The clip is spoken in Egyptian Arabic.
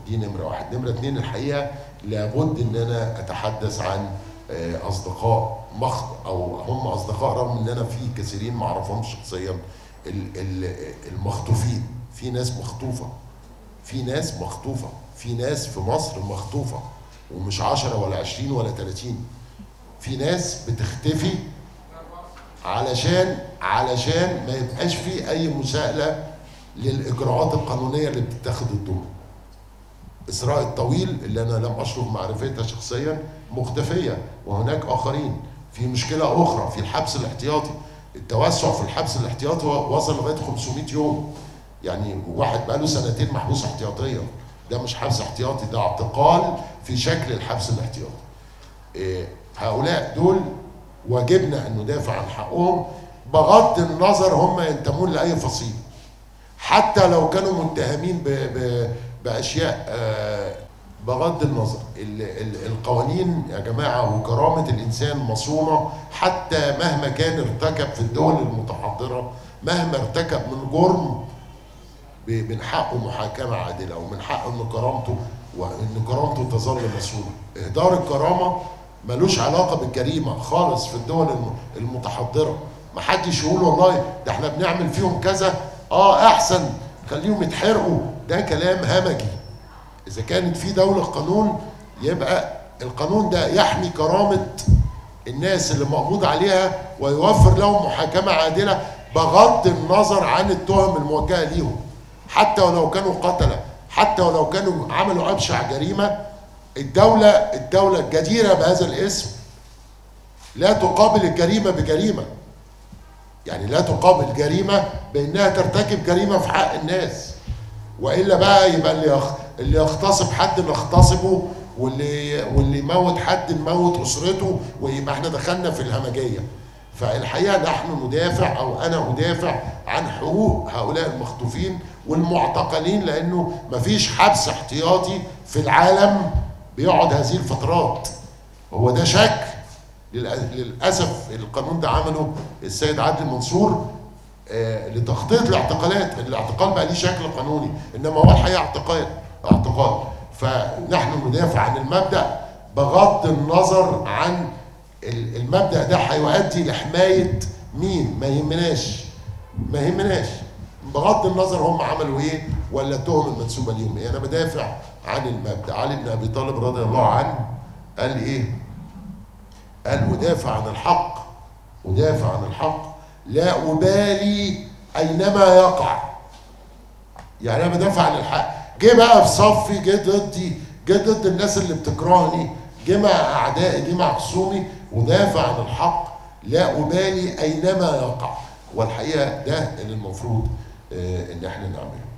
دي نمره واحد نمره اتنين الحقيقه لابد ان انا اتحدث عن آه، اصدقاء مخ او هم اصدقاء رغم ان انا في كثيرين ما اعرفهمش شخصيا ال- ال- المخطوفين في ناس مخطوفه في ناس مخطوفه في ناس في مصر مخطوفه ومش 10 ولا 20 ولا 30 في ناس بتختفي علشان علشان ما يبقاش في اي مساءله للاجراءات القانونيه اللي بتتاخد ضدهم اسراء الطويل اللي انا لم اشرف معرفتها شخصيا مختفيه وهناك اخرين في مشكله اخرى في الحبس الاحتياطي التوسع في الحبس الاحتياطي وصل لغايه 500 يوم يعني واحد بقاله سنتين محبوس احتياطيا ده مش حبس احتياطي ده اعتقال في شكل الحبس الاحتياطي إيه، هؤلاء دول واجبنا ان ندافع عن حقهم بغض النظر هم ينتمون لاي فصيل حتى لو كانوا متهمين ب ب باشياء آه، بغض النظر ال- ال- القوانين يا جماعه وكرامه الانسان مصونه حتى مهما كان ارتكب في الدول المتحضره مهما ارتكب من جرم ب- من حقه محاكمه عادله ومن حقه ان كرامته وان كرامته تظل مصونه اهدار الكرامه ملوش علاقه بالجريمه خالص في الدول الم- المتحضره ما حدش يقول والله ده احنا بنعمل فيهم كذا اه احسن خليهم يتحرقوا ده كلام همجي اذا كانت في دوله قانون يبقى القانون ده يحمي كرامه الناس اللي مقبوض عليها ويوفر لهم محاكمه عادله بغض النظر عن التهم الموجهه ليهم حتى ولو كانوا قتله حتى ولو كانوا عملوا ابشع جريمه الدوله الدوله الجديره بهذا الاسم لا تقابل الجريمه بجريمه يعني لا تقابل جريمه بانها ترتكب جريمه في حق الناس والا بقى يبقى اللي يخ... اللي يغتصب حد نغتصبه واللي واللي يموت حد نموت اسرته ويبقى احنا دخلنا في الهمجيه فالحقيقه نحن ندافع او انا ادافع عن حقوق هؤلاء المخطوفين والمعتقلين لانه مفيش حبس احتياطي في العالم بيقعد هذه الفترات هو ده شكل للأ- للاسف القانون ده عمله السيد عادل منصور آه، لتخطيط الاعتقالات الاعتقال بقى ليه شكل قانوني انما هو الحقيقه اعتقال اعتقال فنحن ندافع عن المبدا بغض النظر عن ال- المبدا ده هيؤدي لحمايه مين ما يهمناش ما يهمناش بغض النظر هم عملوا ايه ولا التهم المنسوبه ليهم ايه انا بدافع عن المبدا علي بن ابي طالب رضي الله عنه قال ايه قال أدافع عن الحق أدافع عن الحق لا أبالي أينما يقع يعني أنا بدافع عن الحق جه بقى في صفي جه ضدي جه ضد الناس اللي بتكرهني جه مع أعدائي جه مع خصومي ودافع عن الحق لا أبالي أينما يقع والحقيقة ده اللي المفروض آه، إن احنا نعمله